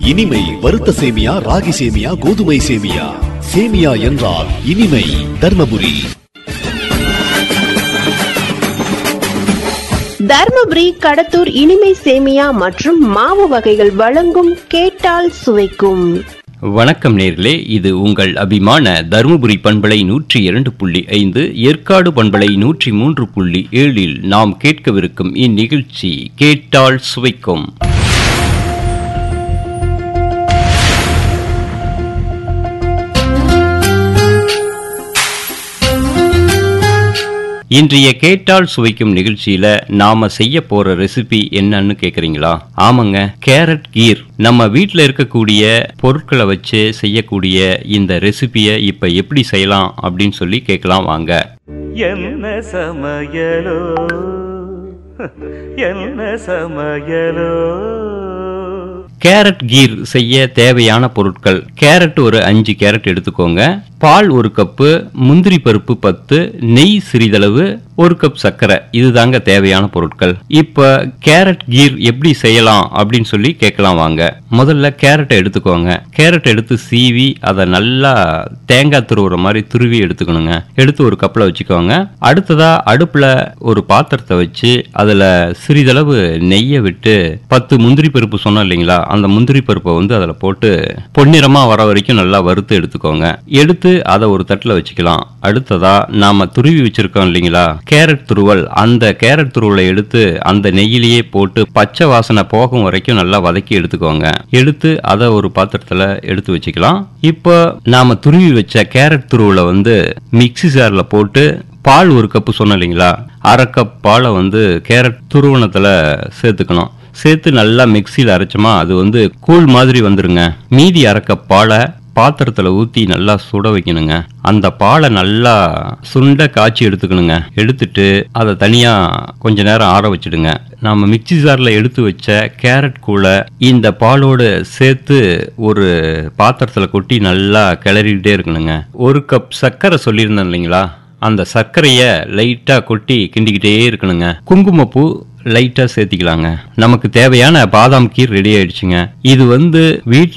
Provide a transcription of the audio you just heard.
இனிமை வறுத்த சேமியா ராகி சேமியா கோதுமை சேமியா சேமியா என்றால் இனிமை தர்மபுரி தர்மபுரி கடத்தூர் இனிமை சேமியா மற்றும் மாவு வகைகள் வழங்கும் கேட்டால் சுவைக்கும் வணக்கம் நேர்களே இது உங்கள் அபிமான தருமபுரி பண்பலை நூற்றி இரண்டு புள்ளி ஐந்து ஏற்காடு பண்பலை நூற்றி மூன்று புள்ளி ஏழில் நாம் கேட்கவிருக்கும் இந்நிகழ்ச்சி கேட்டால் சுவைக்கும் இன்றைய கேட்டால் சுவைக்கும் நிகழ்ச்சியில நாம செய்ய போற ரெசிபி என்னன்னு கேக்குறீங்களா ஆமாங்க கேரட் கீர் நம்ம வீட்ல இருக்கக்கூடிய பொருட்களை வச்சு செய்யக்கூடிய இந்த ரெசிபியை இப்ப எப்படி செய்யலாம் அப்படின்னு சொல்லி கேட்கலாம் வாங்க என்ன சமையலோ என்ன சமையலோ கேரட் கீர் செய்ய தேவையான பொருட்கள் கேரட் ஒரு அஞ்சு கேரட் எடுத்துக்கோங்க பால் ஒரு கப்பு முந்திரி பருப்பு பத்து நெய் சிறிதளவு ஒரு கப் சர்க்கரை இதுதாங்க தேவையான பொருட்கள் இப்ப கேரட் கீர் எப்படி செய்யலாம் அப்படின்னு சொல்லி கேட்கலாம் வாங்க முதல்ல கேரட்டை எடுத்துக்கோங்க கேரட் எடுத்து சீவி அதை நல்லா தேங்காய் துருவுற மாதிரி துருவி எடுத்துக்கணுங்க எடுத்து ஒரு கப்பில் வச்சுக்கோங்க அடுத்ததா அடுப்புல ஒரு பாத்திரத்தை வச்சு அதுல சிறிதளவு நெய்யை விட்டு பத்து முந்திரி பருப்பு சொன்னோம் இல்லைங்களா அந்த முந்திரி பருப்பை வந்து அதில் போட்டு பொன்னிறமா வர வரைக்கும் நல்லா வறுத்து எடுத்துக்கோங்க எடுத்து அதை ஒரு தட்டில் வச்சுக்கலாம் அடுத்ததா நாம துருவி வச்சிருக்கோம் இல்லைங்களா கேரட் துருவல் அந்த கேரட் துருவலை எடுத்து அந்த நெய்யிலேயே போட்டு பச்சை வாசனை போகும் வரைக்கும் நல்லா வதக்கி எடுத்துக்கோங்க எடுத்து அதை ஒரு பாத்திரத்துல எடுத்து வச்சுக்கலாம் இப்போ நாம துருவி வச்ச கேரட் துருவலை வந்து மிக்ஸி ஜார்ல போட்டு பால் ஒரு கப்பு சொன்னோம் இல்லைங்களா அரை கப் பாலை வந்து கேரட் துருவனத்துல சேர்த்துக்கணும் சேர்த்து நல்லா மிக்சியில் அரைச்சோமா அது வந்து கூழ் மாதிரி வந்துருங்க மீதி அரை கப் பாலை பாத்திரத்தில் ஊற்றி நல்லா சுட வைக்கணுங்க அந்த பாலை நல்லா சுண்ட காய்ச்சி எடுத்துக்கணுங்க எடுத்துட்டு அதை தனியாக கொஞ்ச நேரம் ஆற வச்சிடுங்க நம்ம மிக்சி ஜாரில் எடுத்து வச்ச கேரட் கூட இந்த பாலோடு சேர்த்து ஒரு பாத்திரத்தில் கொட்டி நல்லா கிளறிக்கிட்டே இருக்கணுங்க ஒரு கப் சர்க்கரை சொல்லியிருந்தேன் இல்லைங்களா அந்த சர்க்கரையை லைட்டாக கொட்டி கிண்டிக்கிட்டே இருக்கணுங்க குங்குமப்பூ லைட்டாக சேர்த்திக்கலாங்க நமக்கு தேவையான பாதாம் கீர் ரெடி ஆயிடுச்சுங்க இது வந்து வீட்டில்